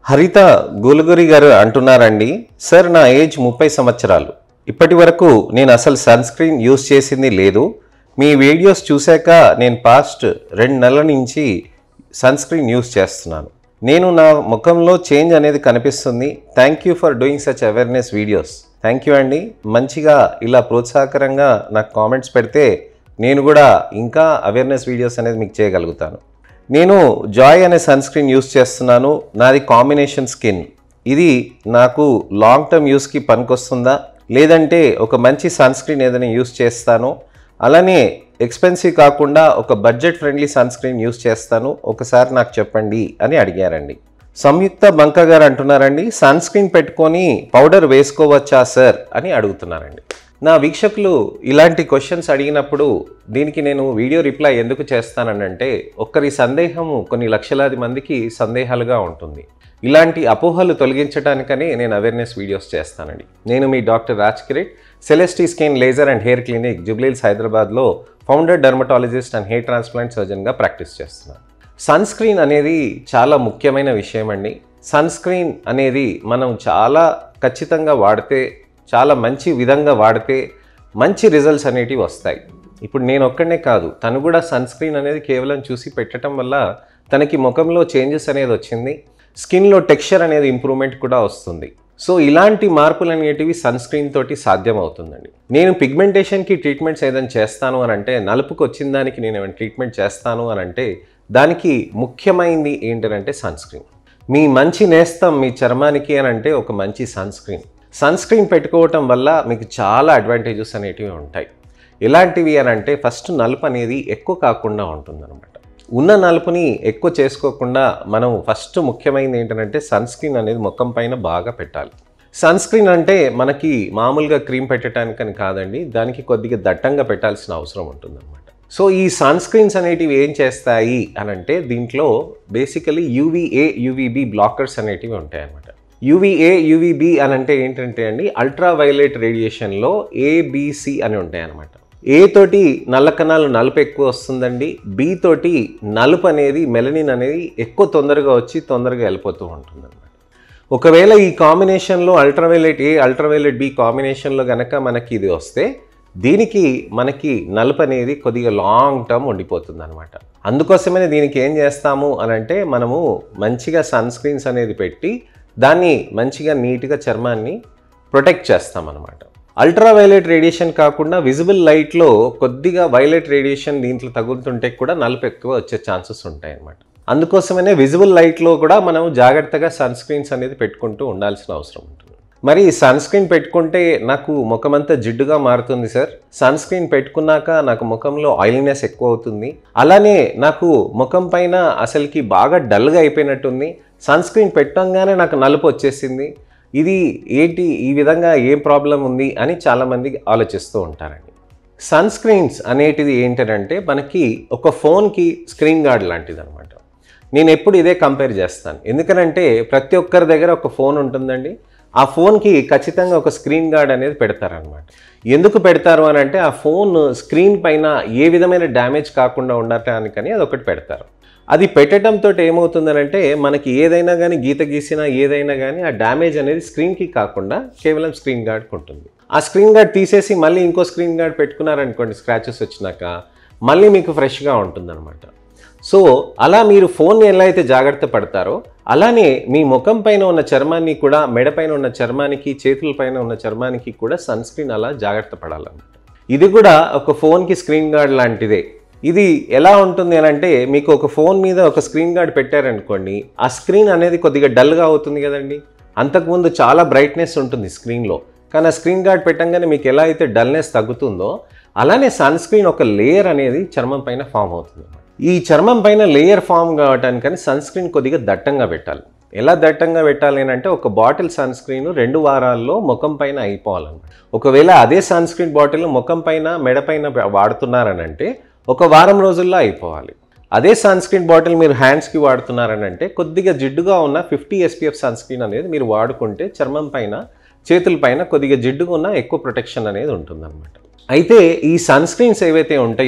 హరిత గోలుగురి గారు అంటున్నారండి సార్ నా ఏజ్ ముప్పై సంవత్సరాలు ఇప్పటి వరకు నేను అసలు సన్ స్క్రీన్ యూస్ చేసింది లేదు మీ వీడియోస్ చూశాక నేను పాస్ట్ రెండు నెలల నుంచి సన్ స్క్రీన్ యూస్ చేస్తున్నాను నేను నా ముఖంలో చేంజ్ అనేది కనిపిస్తుంది thank you for doing such awareness videos thank you అండి మంచిగా ఇలా ప్రోత్సాహకరంగా నాకు కామెంట్స్ పెడితే నేను కూడా ఇంకా అవేర్నెస్ వీడియోస్ అనేది మీకు చేయగలుగుతాను నేను జాయ్ అనే సన్ స్క్రీన్ యూస్ చేస్తున్నాను నాది కాంబినేషన్ స్కిన్ ఇది నాకు లాంగ్ టర్మ్ యూస్కి పనికొస్తుందా లేదంటే ఒక మంచి సన్ స్క్రీన్ ఏదైనా యూస్ చేస్తాను అలానే ఎక్స్పెన్సివ్ కాకుండా ఒక budget friendly sunscreen use చేస్తాను ఒకసారి నాకు చెప్పండి అని అడిగారండి సంయుక్త బంక గారు అంటున్నారండి సన్ స్క్రీన్ పెట్టుకొని పౌడర్ వేసుకోవచ్చా సార్ అని అడుగుతున్నారండి నా వీక్షకులు ఇలాంటి క్వశ్చన్స్ అడిగినప్పుడు దీనికి నేను వీడియో రిప్లై ఎందుకు చేస్తానంటే ఒక్కరి సందేహము కొన్ని లక్షలాది మందికి సందేహాలుగా ఉంటుంది ఇలాంటి అపోహలు తొలగించడానికని నేను అవేర్నెస్ వీడియోస్ చేస్తానండి నేను మీ doctor Raj Kiret Celestee skin laser and hair clinic Jubilee Hills హైదరాబాద్లో founder dermatologist and hair transplant సర్జన్గా ప్రాక్టీస్ చేస్తున్నాను సన్ స్క్రీన్ అనేది చాలా ముఖ్యమైన విషయం అండి సన్ స్క్రీన్ అనేది మనం చాలా ఖచ్చితంగా వాడితే చాలా మంచి విధంగా వాడితే మంచి రిజల్ట్స్ అనేటివి వస్తాయి ఇప్పుడు నేను ఒక్కడనే కాదు తను కూడా సన్ స్క్రీన్ అనేది కేవలం చూసి పెట్టడం వల్ల తనకి ముఖంలో చేంజెస్ అనేది వచ్చింది స్కిన్లో టెక్స్చర్ అనేది ఇంప్రూవ్మెంట్ కూడా వస్తుంది సో ఇలాంటి మార్పులు అనేటివి సన్ స్క్రీన్ తోటి సాధ్యం అవుతుందండి నేను పిగ్మెంటేషన్కి ట్రీట్మెంట్స్ ఏదైనా చేస్తాను అని అంటే నలుపుకి వచ్చిన దానికి నేను ఏమైనా ట్రీట్మెంట్ చేస్తాను అని అంటే దానికి ముఖ్యమైనది ఏంటంటే సన్ స్క్రీన్ మీ మంచి నేస్తం మీ చర్మానికి అని అంటే ఒక మంచి సన్ స్క్రీన్ సన్ స్క్రీన్ పెట్టుకోవటం వల్ల మీకు చాలా అడ్వాంటేజెస్ అనేటివి ఉంటాయి ఎలాంటివి అని అంటే ఫస్ట్ నలుపు అనేది ఎక్కువ కాకుండా ఉంటుందన్నమాట ఉన్న నలుపుని ఎక్కువ చేసుకోకుండా మనం ఫస్ట్ ముఖ్యమైనది ఏంటంటే సన్ స్క్రీన్ అనేది ముఖం పైన బాగా పెట్టాలి సన్ స్క్రీన్ అంటే మనకి మామూలుగా క్రీమ్ పెట్టడానికని కాదండి దానికి కొద్దిగా దట్టంగా పెట్టాల్సిన అవసరం ఉంటుందన్నమాట సో ఈ సన్ స్క్రీన్స్ అనేటివి ఏం చేస్తాయి అని అంటే దీంట్లో బేసికలీ యూవీఏ యూవీబీ బ్లాకర్స్ అనేటివి ఉంటాయన్నమాట యూవీఏ యూవీబీ అని అంటే ఏంటంటే అండి అల్ట్రా వైలెట్ రేడియేషన్లో ఏబిసి అని ఉంటాయి అన్నమాట ఏ తోటి నల్ల కణాలు నలుపు ఎక్కువ వస్తుందండి బి తోటి నలుపు అనేది మెలనిన్ అనేది ఎక్కువ తొందరగా వచ్చి తొందరగా వెళ్ళిపోతూ ఉంటుంది అనమాట ఒకవేళ ఈ కాంబినేషన్లో అల్ట్రావైలెట్ ఏ అల్ట్రావైలెట్ బి కాంబినేషన్లో కనుక మనకి ఇది వస్తే దీనికి మనకి నలుపు అనేది కొద్దిగా లాంగ్ టర్మ్ ఉండిపోతుంది అనమాట అందుకోసమే దీనికి ఏం చేస్తాము అని అంటే మనము మంచిగా సన్ స్క్రీన్స్ అనేది పెట్టి దాన్ని మంచిగా నీట్గా చర్మాన్ని ప్రొటెక్ట్ చేస్తామన్నమాట అల్ట్రా వైలెట్ రేడియేషన్ కాకుండా విజిబుల్ లైట్లో కొద్దిగా వైలెట్ రేడియేషన్ దీంట్లో తగులుతుంటే కూడా నలుపు ఎక్కువ వచ్చే ఛాన్సెస్ ఉంటాయి అన్నమాట అందుకోసమనే విజిబుల్ లైట్లో కూడా మనం జాగ్రత్తగా సన్ స్క్రీన్స్ అనేది పెట్టుకుంటూ ఉండాల్సిన అవసరం ఉంటుంది మరి సన్ స్క్రీన్ పెట్టుకుంటే నాకు ముఖమంతా జిడ్డుగా మారుతుంది సార్ సన్ స్క్రీన్ పెట్టుకున్నాక నాకు ముఖంలో ఆయిలీనెస్ ఎక్కువ అవుతుంది అలానే నాకు ముఖం పైన అసలుకి బాగా డల్గా అయిపోయినట్టుంది సన్ స్క్రీన్ పెట్టంగానే నాకు నలుపు వచ్చేసింది ఇది ఏంటి ఈ విధంగా ఏం ప్రాబ్లం ఉంది అని చాలామంది ఆలోచిస్తూ ఉంటారండి సన్ స్క్రీన్స్ అనేటిది ఏంటంటే మనకి ఒక ఫోన్కి స్క్రీన్ గార్డ్ లాంటిది అనమాట నేను ఎప్పుడు ఇదే కంపేర్ చేస్తాను ఎందుకనంటే ప్రతి ఒక్కరి దగ్గర ఒక ఫోన్ ఉంటుందండి ఆ ఫోన్కి ఖచ్చితంగా ఒక స్క్రీన్ గార్డ్ అనేది పెడతారనమాట ఎందుకు పెడతారు అని అంటే ఆ ఫోన్ స్క్రీన్ పైన ఏ విధమైన డ్యామేజ్ కాకుండా ఉండటానికని అది ఒకటి పెడతారు అది పెట్టడంతో ఏమవుతుందనంటే మనకి ఏదైనా కానీ గీత గీసినా ఏదైనా కానీ ఆ డ్యామేజ్ అనేది స్క్రీన్కి కాకుండా కేవలం స్క్రీన్ గార్డ్కి ఉంటుంది ఆ స్క్రీన్ గార్డ్ తీసేసి మళ్ళీ ఇంకో స్క్రీన్ గార్డ్ పెట్టుకున్నారనుకోండి స్క్రాచెస్ వచ్చినాక మళ్ళీ మీకు ఫ్రెష్గా ఉంటుందన్నమాట సో అలా మీరు ఫోన్ని ఎలా అయితే జాగ్రత్త పడతారో అలానే మీ ముఖం పైన ఉన్న చర్మాన్ని కూడా మెడ పైన ఉన్న చర్మానికి చేతుల పైన ఉన్న చర్మానికి కూడా సన్ స్క్రీన్ అలా జాగ్రత్త పడాలన్నమాట ఇది కూడా ఒక ఫోన్కి స్క్రీన్ గార్డ్ లాంటిదే ఇది ఎలా ఉంటుంది అని అంటే మీకు ఒక ఫోన్ మీద ఒక స్క్రీన్ గార్డ్ పెట్టారనుకోండి ఆ స్క్రీన్ అనేది కొద్దిగా డల్గా అవుతుంది కదండి అంతకుముందు చాలా బ్రైట్నెస్ ఉంటుంది స్క్రీన్లో కానీ ఆ స్క్రీన్ గార్డ్ పెట్టంగానే మీకు ఎలా అయితే డల్నెస్ తగ్గుతుందో అలానే సన్ స్క్రీన్ ఒక లేయర్ అనేది చర్మం పైన ఫామ్ అవుతుంది ఈ చర్మం పైన లేయర్ ఫామ్ కావటానికని సన్ స్క్రీన్ కొద్దిగా దట్టంగా పెట్టాలి ఎలా దట్టంగా పెట్టాలి అని అంటే ఒక బాటిల్ సన్ స్క్రీన్ రెండు వారాల్లో ముఖం పైన అయిపోవాలన్నమాట ఒకవేళ అదే సన్ స్క్రీన్ బాటిల్ ముఖం పైన మెడ పైన వాడుతున్నారని అంటే ఒక వారం రోజుల్లో అయిపోవాలి అదే సన్ స్క్రీన్ బాటిల్ మీరు హ్యాండ్స్కి వాడుతున్నారని అంటే కొద్దిగా జిడ్డుగా ఉన్న ఫిఫ్టీ ఎస్పీఎఫ్ సన్ స్క్రీన్ అనేది మీరు వాడుకుంటే చర్మం పైన చేతుల పైన కొద్దిగా జిడ్డుగా ఉన్న ఎక్కువ ప్రొటెక్షన్ అనేది ఉంటుందన్నమాట అయితే ఈ సన్ స్క్రీన్స్ ఏవైతే ఉంటాయో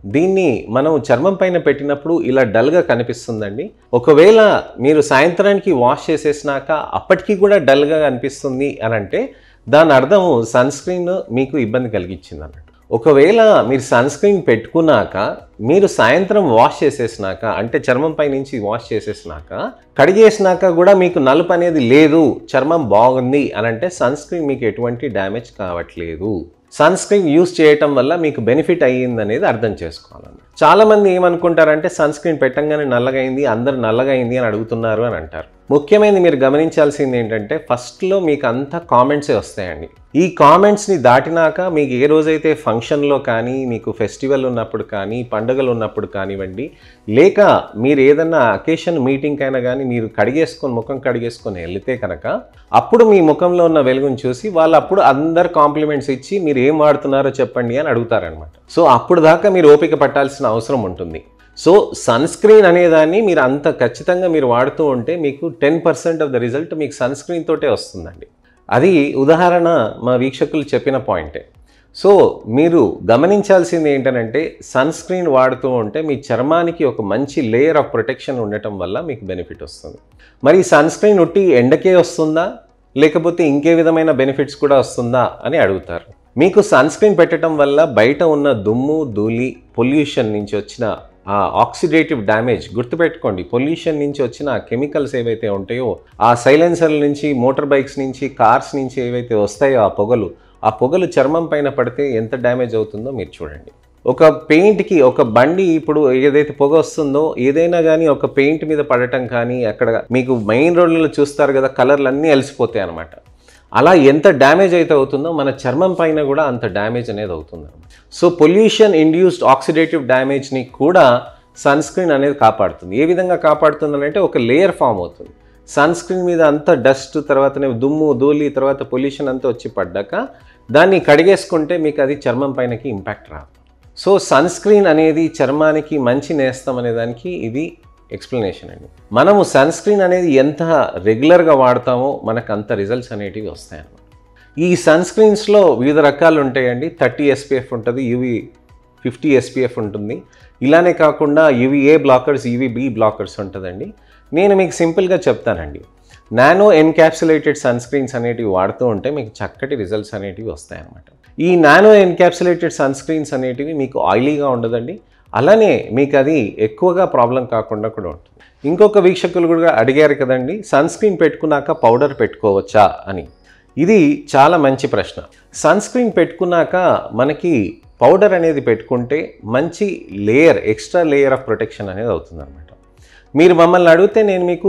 దీన్ని మనం చర్మం పైన పెట్టినప్పుడు ఇలా డల్గా కనిపిస్తుందండి ఒకవేళ మీరు సాయంత్రానికి వాష్ చేసేసినాక అప్పటికి కూడా డల్గా కనిపిస్తుంది అని అంటే దాని అర్థం సన్ స్క్రీన్ మీకు ఇబ్బంది కలిగించింది అన్నట్టు ఒకవేళ మీరు సన్ స్క్రీన్ పెట్టుకున్నాక మీరు సాయంత్రం వాష్ చేసేసినాక అంటే చర్మం పై నుంచి వాష్ చేసేసినాక కడిగేసినాక కూడా మీకు నలుపు అనేది లేదు చర్మం బాగుంది అని అంటే సన్ స్క్రీన్ మీకు ఎటువంటి డ్యామేజ్ కావట్లేదు సన్ స్క్రీన్ యూస్ చేయటం వల్ల మీకు బెనిఫిట్ అయ్యింది అనేది అర్థం చేసుకోవాలన్నమాట చాలా మంది ఏమనుకుంటారంటే సన్ స్క్రీన్ పెట్టంగానే నల్లగైంది అందరు నల్లగైంది అని అడుగుతున్నారు అని అంటారు ముఖ్యమైనది మీరు గమనించాల్సింది ఏంటంటే ఫస్ట్లో మీకు అంతా కామెంట్సే వస్తాయండి ఈ కామెంట్స్ని దాటినాక మీకు ఏ రోజైతే ఫంక్షన్లో కానీ మీకు ఫెస్టివల్ ఉన్నప్పుడు కానీ పండుగలు ఉన్నప్పుడు కానివ్వండి లేక మీరు ఏదన్నా అకేషన్ మీటింగ్ అయినా కానీ మీరు కడిగేసుకొని ముఖం కడిగేసుకొని వెళితే కనుక అప్పుడు మీ ముఖంలో ఉన్న వెలుగుని చూసి వాళ్ళు అప్పుడు అందరు కాంప్లిమెంట్స్ ఇచ్చి మీరు ఏం వాడుతున్నారో చెప్పండి అని అడుగుతారనమాట సో అప్పుడు దాకా మీరు ఓపిక పట్టాల్సిన అవసరం ఉంటుంది సో సన్ స్క్రీన్ అనేదాన్ని మీరు అంత ఖచ్చితంగా మీరు వాడుతూ ఉంటే మీకు ten percent of the result మీకు సన్ స్క్రీన్ తోటే వస్తుందండి అది ఉదాహరణ మా వీక్షకులు చెప్పిన పాయింటే సో మీరు గమనించాల్సింది ఏంటంటే సన్ స్క్రీన్ వాడుతూ ఉంటే మీ చర్మానికి ఒక మంచి లేయర్ ఆఫ్ ప్రొటెక్షన్ ఉండటం వల్ల మీకు బెనిఫిట్ వస్తుంది మరి సన్ స్క్రీన్ ఉట్టి ఎండకే వస్తుందా లేకపోతే ఇంకే విధమైన బెనిఫిట్స్ కూడా వస్తుందా అని అడుగుతారు మీకు సన్ స్క్రీన్ పెట్టడం వల్ల బయట ఉన్న దుమ్ము ధూళి పొల్యూషన్ నుంచి వచ్చిన ఆ ఆక్సిడేటివ్ డ్యామేజ్ గుర్తుపెట్టుకోండి పొల్యూషన్ నుంచి వచ్చిన కెమికల్స్ ఏవైతే ఉంటాయో ఆ సైలెన్సర్ల నుంచి మోటార్ బైక్స్ నుంచి కార్స్ నుంచి ఏవైతే వస్తాయో ఆ పొగలు ఆ పొగలు చర్మం పైన పడితే ఎంత డ్యామేజ్ అవుతుందో మీరు చూడండి ఒక పెయింట్కి ఒక బండి ఇప్పుడు ఏదైతే పొగ వస్తుందో ఏదైనా కానీ ఒక పెయింట్ మీద పడటం కానీ అక్కడ మీకు మెయిన్ రోడ్లలో చూస్తారు కదా కలర్లు అన్నీ అలసిపోతాయి అనమాట అలా ఎంత డ్యామేజ్ అయితే అవుతుందో మన చర్మం పైన కూడా అంత డ్యామేజ్ అనేది అవుతుంది సో పొల్యూషన్ ఇండ్యూస్డ్ ఆక్సిడేటివ్ డ్యామేజ్ని కూడా సన్ స్క్రీన్ అనేది కాపాడుతుంది ఏ విధంగా కాపాడుతుంది అంటే ఒక లేయర్ ఫామ్ అవుతుంది సన్ స్క్రీన్ మీద అంత డస్ట్ తర్వాతనే దుమ్ము ధూళి తర్వాత పొల్యూషన్ అంతా వచ్చి పడ్డాక దాన్ని కడిగేసుకుంటే మీకు అది చర్మం పైనకి ఇంపాక్ట్ రాదు సో సన్ స్క్రీన్ అనేది చర్మానికి మంచి నేస్తం అనే దానికి ఇది ఎక్స్ప్లెనేషన్ అండి మనము సన్ స్క్రీన్ అనేది ఎంత రెగ్యులర్గా వాడతామో మనకు అంత రిజల్ట్స్ అనేటివి వస్తాయన్నమాట ఈ సన్ స్క్రీన్స్లో వివిధ రకాలు ఉంటాయండి థర్టీ ఎస్పీఎఫ్ ఉంటుంది యూవి ఫిఫ్టీ ఎస్పీఎఫ్ ఉంటుంది ఇలానే కాకుండా యూవీఏ బ్లాకర్స్ యూవీబీ బ్లాకర్స్ ఉంటుందండి నేను మీకు సింపుల్గా చెప్తానండి నానో ఎన్క్యాప్సులేటెడ్ సన్ స్క్రీన్స్ అనేటివి వాడుతూ ఉంటే మీకు చక్కటి రిజల్ట్స్ అనేటివి వస్తాయన్నమాట ఈ నానో ఎన్క్యాప్సులేటెడ్ సన్ స్క్రీన్స్ అనేటివి మీకు ఆయిలీగా ఉండదండి అలానే మీకు అది ఎక్కువగా ప్రాబ్లం కాకుండా కూడా ఉంటుంది ఇంకొక వీక్షకులు కూడా అడిగారు కదండి సన్ స్క్రీన్ పెట్టుకున్నాక పౌడర్ పెట్టుకోవచ్చా అని ఇది చాలా మంచి ప్రశ్న సన్ స్క్రీన్ పెట్టుకున్నాక మనకి పౌడర్ అనేది పెట్టుకుంటే మంచి layer extra layer of protection అనేది అవుతుందన్నమాట మీరు మమ్మల్ని అడిగితే నేను మీకు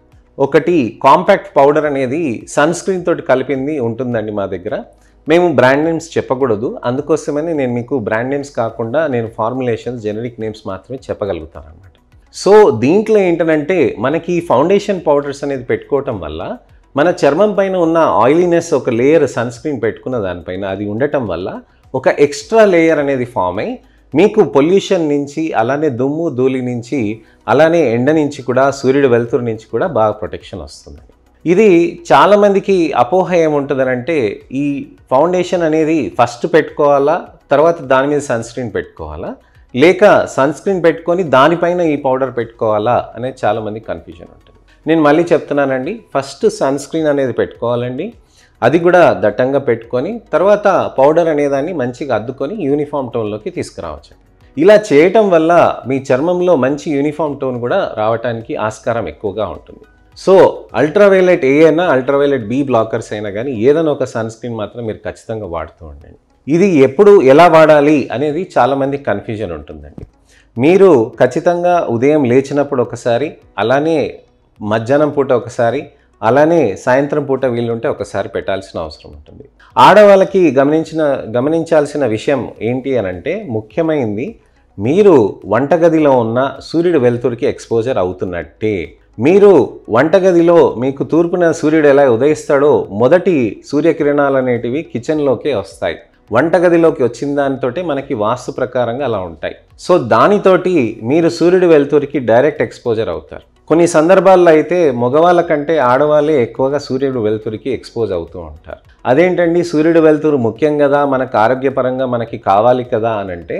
ఒకటి కాంపాక్ట్ పౌడర్ అనేది సన్ స్క్రీన్ తోటి కలిపింది ఉంటుందండి మా దగ్గర మేము బ్రాండ్ నేమ్స్ చెప్పకూడదు అందుకోసమని నేను మీకు బ్రాండ్ నేమ్స్ కాకుండా నేను ఫార్ములేషన్స్ జెనరిక్ నేమ్స్ మాత్రమే చెప్పగలుగుతాను అనమాట సో దీంట్లో ఏంటంటే మనకి ఫౌండేషన్ పౌడర్స్ అనేది పెట్టుకోవటం వల్ల మన చర్మం పైన ఉన్న ఆయిలీనెస్ ఒక లేయర్ సన్ స్క్రీన్ పెట్టుకున్న దానిపైన అది ఉండటం వల్ల ఒక ఎక్స్ట్రా లేయర్ అనేది ఫామ్ అయి మీకు పొల్యూషన్ నుంచి అలానే దుమ్ము ధూళి నుంచి అలానే ఎండ నుంచి కూడా సూర్యుడు వెలుతురు నుంచి కూడా బాగా ప్రొటెక్షన్ వస్తుంది ఇది చాలామందికి అపోహ ఏముంటుందనంటే ఈ ఫౌండేషన్ అనేది ఫస్ట్ పెట్టుకోవాలా తర్వాత దాని మీద సన్ స్క్రీన్ పెట్టుకోవాలా లేక సన్ స్క్రీన్ పెట్టుకొని దానిపైన ఈ పౌడర్ పెట్టుకోవాలా అనేది చాలామంది కన్ఫ్యూజన్ ఉంటుంది నేను మళ్ళీ చెప్తున్నానండి ఫస్ట్ సన్ స్క్రీన్ అనేది పెట్టుకోవాలండి అది కూడా దట్టంగా పెట్టుకొని తర్వాత పౌడర్ అనేదాన్ని మంచిగా అద్దుకొని యూనిఫామ్ టోన్లోకి తీసుకురావచ్చు ఇలా చేయటం వల్ల మీ చర్మంలో మంచి యూనిఫామ్ టోన్ కూడా రావడానికి ఆస్కారం ఎక్కువగా ఉంటుంది సో అల్ట్రావైలెట్ ఏ అయినా అల్ట్రావైలెట్ బి బ్లాకర్స్ అయినా కానీ ఏదైనా ఒక సన్ స్క్రీన్ మాత్రం మీరు ఖచ్చితంగా వాడుతూ ఉండండి ఇది ఎప్పుడు ఎలా వాడాలి అనేది చాలామంది కన్ఫ్యూజన్ ఉంటుందండి మీరు ఖచ్చితంగా ఉదయం లేచినప్పుడు ఒకసారి అలానే మధ్యాహ్నం పూట ఒకసారి అలానే సాయంత్రం పూట వీలుంటే ఒకసారి పెట్టాల్సిన అవసరం ఉంటుంది ఆడవాళ్ళకి గమనించిన గమనించాల్సిన విషయం ఏంటి అని అంటే ముఖ్యమైనది మీరు వంటగదిలో ఉన్న సూర్యుడు వెలుతురికి ఎక్స్పోజర్ అవుతున్నట్టే మీరు వంటగదిలో మీకు తూర్పున సూర్యుడు ఎలా ఉదయిస్తాడో మొదటి సూర్యకిరణాలు అనేటివి కిచెన్లోకే వస్తాయి వంటగదిలోకి వచ్చిన దానితోటి మనకి వాస్తు ప్రకారంగా అలా ఉంటాయి సో దానితోటి మీరు సూర్యుడు వెలుతురికి డైరెక్ట్ ఎక్స్పోజర్ అవుతారు కొన్ని సందర్భాల్లో అయితే మగవాళ్ళ కంటే ఆడవాళ్ళే ఎక్కువగా సూర్యుడు వెలుతురికి ఎక్స్పోజ్ అవుతూ ఉంటారు అదేంటండి సూర్యుడు వెలుతురు ముఖ్యం కదా మనకు ఆరోగ్యపరంగా మనకి కావాలి కదా అని అంటే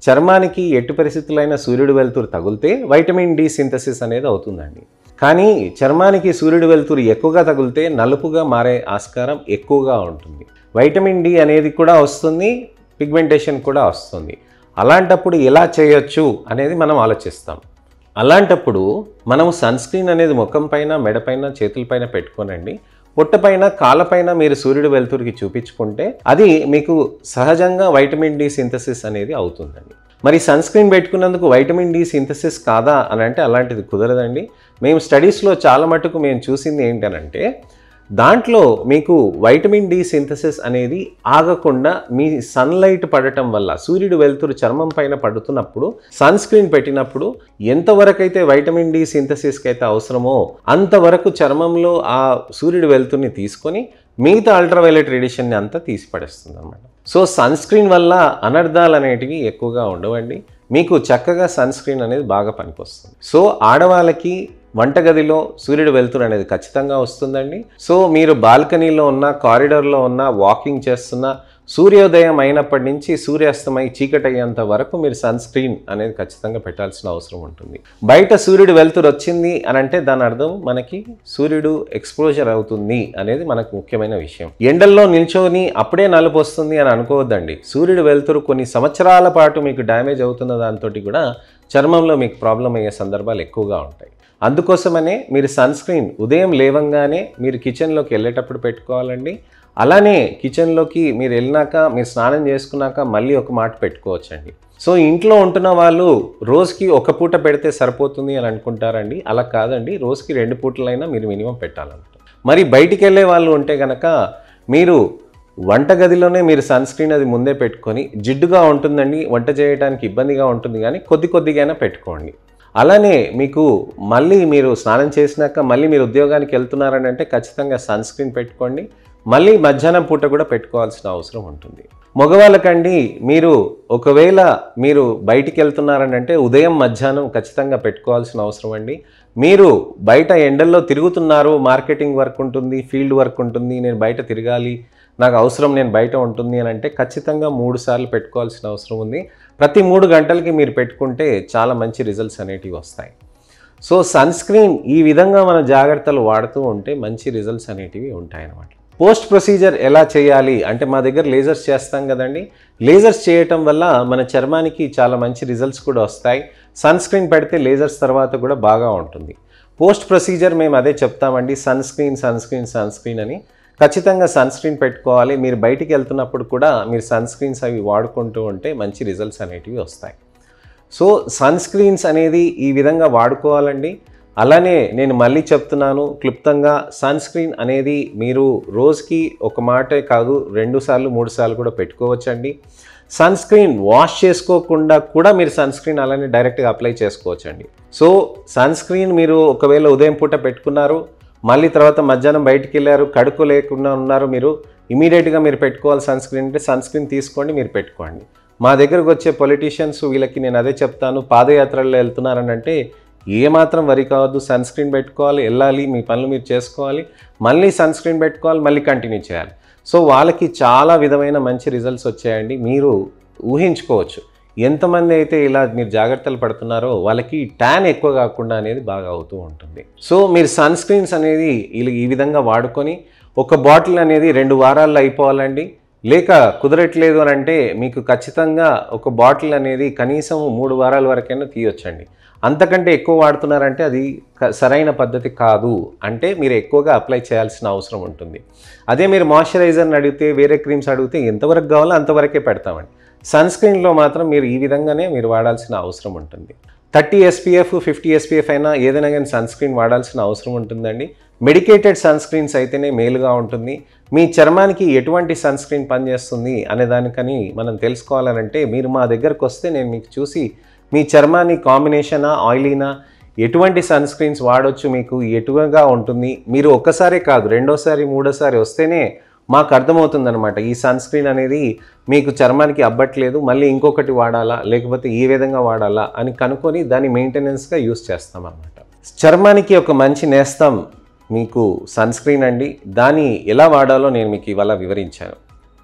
చర్మానికి ఎట్టి పరిస్థితులైన సూర్యుడు వెలుతురు తగిలితే వైటమిన్ డి సింథసిస్ అనేది అవుతుందండి కానీ చర్మానికి సూర్యుడు వెలుతురు ఎక్కువగా తగిలితే నలుపుగా మారే ఆస్కారం ఎక్కువగా ఉంటుంది వైటమిన్ డి అనేది కూడా వస్తుంది పిగ్మెంటేషన్ కూడా వస్తుంది అలాంటప్పుడు ఎలా చేయొచ్చు అనేది మనం ఆలోచిస్తాం అలాంటప్పుడు మనం సన్ స్క్రీన్ అనేది ముఖం పైన మెడపైన చేతులపైన పెట్టుకోనండి పొట్టపైన కాళ్ళపైన మీరు సూర్యుడు వెలుతురికి చూపించుకుంటే అది మీకు సహజంగా వైటమిన్ డి సింథసిస్ అనేది అవుతుందండి మరి సన్ స్క్రీన్ పెట్టుకున్నందుకు వైటమిన్ డి సింథసిస్ కాదా అని అంటే అలాంటిది కుదరదండి మేము స్టడీస్లో చాలా మటుకు మేము చూసింది ఏంటనంటే దాంట్లో మీకు వైటమిన్ డి సింథసిస్ అనేది ఆగకుండా మీ సన్లైట్ పడటం వల్ల సూర్యుడు వెలుతురు చర్మం పైన పడుతున్నప్పుడు సన్ స్క్రీన్ పెట్టినప్పుడు ఎంతవరకు అయితే వైటమిన్ డి సింథసిస్కి అయితే అవసరమో అంతవరకు చర్మంలో ఆ సూర్యుడు వెలుతురుని తీసుకొని మిగతా అల్ట్రావైలెట్ రేడియేషన్ని అంతా తీసి పడేస్తుంది అనమాట సో సన్ స్క్రీన్ వల్ల అనర్థాలు అనేటివి ఎక్కువగా ఉండవండి మీకు చక్కగా సన్ స్క్రీన్ అనేది బాగా పనికొస్తుంది సో ఆడవాళ్ళకి వంటగదిలో సూర్యుడు వెలుతురు అనేది ఖచ్చితంగా వస్తుందండి సో మీరు బాల్కనీలో ఉన్న కారిడార్లో ఉన్న వాకింగ్ చేస్తున్న సూర్యోదయం అయినప్పటి నుంచి సూర్యాస్తమై చీకటి అయ్యేంత వరకు మీరు సన్ స్క్రీన్ అనేది ఖచ్చితంగా పెట్టాల్సిన అవసరం ఉంటుంది బయట సూర్యుడు వెలుతురు వచ్చింది అని అంటే దాని అర్థం మనకి సూర్యుడు ఎక్స్పోజర్ అవుతుంది అనేది మనకు ముఖ్యమైన విషయం ఎండల్లో నిల్చొని అప్పుడే నలుపు వస్తుంది అని అనుకోవద్దండి సూర్యుడు వెలుతురు కొన్ని సంవత్సరాల పాటు మీకు డ్యామేజ్ అవుతున్న దాంతో కూడా చర్మంలో మీకు ప్రాబ్లం అయ్యే సందర్భాలు ఎక్కువగా ఉంటాయి అందుకోసమనే మీరు సన్ స్క్రీన్ ఉదయం లేవంగానే మీరు కిచెన్లోకి వెళ్ళేటప్పుడు పెట్టుకోవాలండి అలానే కిచెన్లోకి మీరు వెళ్ళినాక మీరు స్నానం చేసుకున్నాక మళ్ళీ ఒక మాట పెట్టుకోవచ్చండి సో ఇంట్లో ఉంటున్న వాళ్ళు రోజుకి ఒక పూట పెడితే సరిపోతుంది అని అనుకుంటారండి అలా కాదండి రోజుకి రెండు పూటలైనా మీరు మినిమం పెట్టాలన్నమాట మరి బయటికి వెళ్ళే వాళ్ళు ఉంటే కనుక మీరు వంటగదిలోనే మీరు సన్ స్క్రీన్ అది ముందే పెట్టుకొని జిడ్డుగా ఉంటుందండి వంట చేయడానికి ఇబ్బందిగా ఉంటుంది కానీ కొద్ది కొద్దిగానే పెట్టుకోండి అలానే మీకు మళ్ళీ మీరు స్నానం చేసినాక మళ్ళీ మీరు ఉద్యోగానికి వెళ్తున్నారని అంటే ఖచ్చితంగా సన్ స్క్రీన్ పెట్టుకోండి మళ్ళీ మధ్యాహ్నం పూట కూడా పెట్టుకోవాల్సిన అవసరం ఉంటుంది మగవాళ్ళకండి మీరు ఒకవేళ మీరు బయటికి వెళ్తున్నారని అంటే ఉదయం మధ్యాహ్నం ఖచ్చితంగా పెట్టుకోవాల్సిన అవసరం అండి మీరు బయట ఎండల్లో తిరుగుతున్నారు మార్కెటింగ్ వర్క్ ఉంటుంది ఫీల్డ్ వర్క్ ఉంటుంది నేను బయట తిరగాలి నాకు అవసరం నేను బయట ఉంటుంది అని అంటే ఖచ్చితంగా మూడు సార్లు పెట్టుకోవాల్సిన అవసరం ఉంది ప్రతి మూడు గంటలకి మీరు పెట్టుకుంటే చాలా మంచి రిజల్ట్స్ అనేటివి వస్తాయి సో సన్ స్క్రీన్ ఈ విధంగా మన జాగ్రత్తలు వాడుతూ ఉంటే మంచి రిజల్ట్స్ అనేటివి ఉంటాయన్నమాట పోస్ట్ ప్రొసీజర్ ఎలా చేయాలి అంటే మా దగ్గర లేజర్స్ చేస్తాం కదండి లేజర్స్ చేయటం వల్ల మన చర్మానికి చాలా మంచి రిజల్ట్స్ కూడా వస్తాయి సన్ స్క్రీన్ పెడితే లేజర్స్ తర్వాత కూడా బాగా ఉంటుంది పోస్ట్ ప్రొసీజర్ మేము అదే చెప్తామండి sunscreen sunscreen sunscreen అని ఖచ్చితంగా సన్ స్క్రీన్ పెట్టుకోవాలి మీరు బయటికి వెళ్తున్నప్పుడు కూడా మీరు సన్ స్క్రీన్స్ అవి వాడుకుంటూ ఉంటే మంచి రిజల్ట్స్ అనేటివి వస్తాయి సో సన్ స్క్రీన్స్ అనేది ఈ విధంగా వాడుకోవాలండి అలానే నేను మళ్ళీ చెప్తున్నాను క్లుప్తంగా సన్ స్క్రీన్ అనేది మీరు రోజుకి ఒక మాటే కాదు రెండు సార్లు మూడు సార్లు కూడా పెట్టుకోవచ్చండి సన్ స్క్రీన్ వాష్ చేసుకోకుండా కూడా మీరు సన్ స్క్రీన్ అలానే డైరెక్ట్గా అప్లై చేసుకోవచ్చండి సో సన్ స్క్రీన్ మీరు ఒకవేళ ఉదయం పూట పెట్టుకున్నారు మళ్ళీ తర్వాత మధ్యాహ్నం బయటికి వెళ్ళారు కడుకు లేకుండా ఉన్నారు మీరు ఇమీడియట్గా మీరు పెట్టుకోవాలి సన్ స్క్రీన్ అంటే సన్ స్క్రీన్ తీసుకోండి మీరు పెట్టుకోండి మా దగ్గరకు వచ్చే పొలిటీషియన్స్ వీళ్ళకి నేను అదే చెప్తాను పాదయాత్రల్లో వెళ్తున్నారని అంటే ఏమాత్రం వరి కావద్దు సన్ స్క్రీన్ పెట్టుకోవాలి వెళ్ళాలి మీ పనులు మీరు చేసుకోవాలి మళ్ళీ సన్ స్క్రీన్ పెట్టుకోవాలి మళ్ళీ కంటిన్యూ చేయాలి సో వాళ్ళకి చాలా విధమైన మంచి రిజల్ట్స్ వచ్చాయండి మీరు ఊహించుకోవచ్చు ఎంతమంది అయితే ఇలా మీరు జాగ్రత్తలు పడుతున్నారో వాళ్ళకి ట్యాన్ ఎక్కువ కాకుండా అనేది బాగా అవుతూ ఉంటుంది సో మీరు సన్ స్క్రీన్స్ అనేది ఇలా ఈ విధంగా వాడుకొని ఒక బాటిల్ అనేది రెండు వారాల్లో అయిపోవాలండి లేక కుదరట్లేదు అని అంటే మీకు ఖచ్చితంగా ఒక బాటిల్ అనేది కనీసం మూడు వారాల వరకైనా తీయొచ్చండి అంతకంటే ఎక్కువ వాడుతున్నారంటే అది క- సరైన పద్ధతి కాదు అంటే మీరు ఎక్కువగా అప్లై చేయాల్సిన అవసరం ఉంటుంది అదే మీరు మాయిశ్చరైజర్ని అడిగితే వేరే క్రీమ్స్ అడిగితే ఎంతవరకు కావాలో అంతవరకే పెడతామండి సన్ స్క్రీన్లో మాత్రం మీరు ఈ విధంగానే మీరు వాడాల్సిన అవసరం ఉంటుంది థర్టీ ఎస్పీఎఫ్ ఫిఫ్టీ ఎస్పీఎఫ్ అయినా ఏదైనా కానీ సన్ స్క్రీన్ వాడాల్సిన అవసరం ఉంటుందండి మెడికేటెడ్ సన్ స్క్రీన్స్ అయితేనే మేలుగా ఉంటుంది మీ చర్మానికి ఎటువంటి సన్ స్క్రీన్ పనిచేస్తుంది అనే దానికని మనం తెలుసుకోవాలనంటే మీరు మా దగ్గరకు వస్తే నేను మీకు చూసి మీ చర్మాన్ని కాంబినేషనా ఆయిలీనా ఎటువంటి సన్ స్క్రీన్స్ వాడొచ్చు మీకు ఎటువగా ఉంటుంది మీరు ఒక్కసారే కాదు రెండోసారి మూడోసారి వస్తేనే మాకు అర్థమవుతుందన్నమాట ఈ సన్ స్క్రీన్ అనేది మీకు చర్మానికి అబ్బట్లేదు మళ్ళీ ఇంకొకటి వాడాలా లేకపోతే ఈ విధంగా వాడాలా అని కనుక్కొని దాన్ని మెయింటెనెన్స్గా యూస్ చేస్తామన్నమాట చర్మానికి ఒక మంచి నేస్తం మీకు సన్ స్క్రీన్ అండి దాన్ని ఎలా వాడాలో నేను మీకు ఇవాళ వివరించాను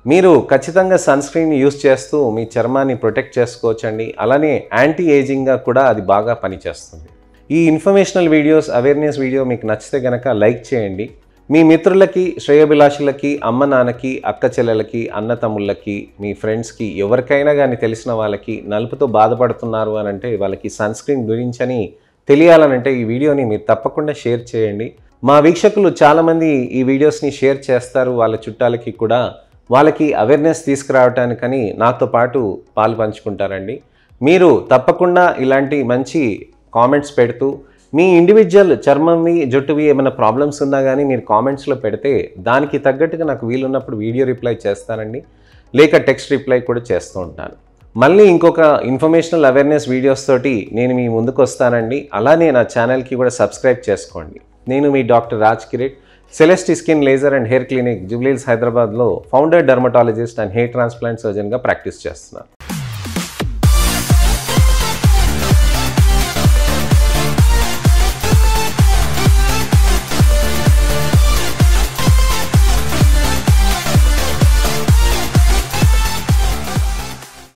మీరు ఖచ్చితంగా సన్ స్క్రీన్ యూస్ చేస్తూ మీ చర్మాన్ని ప్రొటెక్ట్ చేసుకోవచ్చండి అలానే యాంటీ ఏజింగ్గా కూడా అది బాగా పనిచేస్తుంది ఈ ఇన్ఫర్మేషనల్ వీడియోస్ అవేర్నెస్ వీడియో మీకు నచ్చితే గనక లైక్ చేయండి మీ మిత్రులకి శ్రేయభిలాషులకి అమ్మ నాన్నకి అక్క చెల్లెలకి అన్న తమ్ముళ్ళకి మీ ఫ్రెండ్స్కి ఎవరికైనా కానీ తెలిసిన వాళ్ళకి నలుపుతో బాధపడుతున్నారు అని అంటే వాళ్ళకి సన్ స్క్రీన్ గురించని తెలియాలనంటే ఈ వీడియోని మీరు తప్పకుండా షేర్ చేయండి మా వీక్షకులు చాలామంది ఈ వీడియోస్ని షేర్ చేస్తారు వాళ్ళ చుట్టాలకి కూడా వాళ్ళకి అవేర్నెస్ తీసుకురావటానికని నాతో పాటు పాలు పంచుకుంటారండి మీరు తప్పకుండా ఇలాంటి మంచి కామెంట్స్ పెడుతూ మీ ఇండివిజువల్ చర్మంవి జుట్టువి ఏమైనా ప్రాబ్లమ్స్ ఉన్నా కానీ మీరు కామెంట్స్లో పెడితే దానికి తగ్గట్టుగా నాకు వీలున్నప్పుడు వీడియో రిప్లై చేస్తానండి లేక టెక్స్ట్ రిప్లై కూడా చేస్తూ ఉంటాను మళ్ళీ ఇంకొక ఇన్ఫర్మేషనల్ అవేర్నెస్ వీడియోస్ తోటి నేను మీ ముందుకు వస్తానండి అలానే నా ఛానల్కి కూడా సబ్స్క్రైబ్ చేసుకోండి నేను మీ డాక్టర్ రాజ్ కిరెట్ Celestee skin laser and hair clinic Jubilee Hills హైదరాబాద్లో founder dermatologist and hair transplant సర్జన్గా ప్రాక్టీస్ చేస్తున్నాను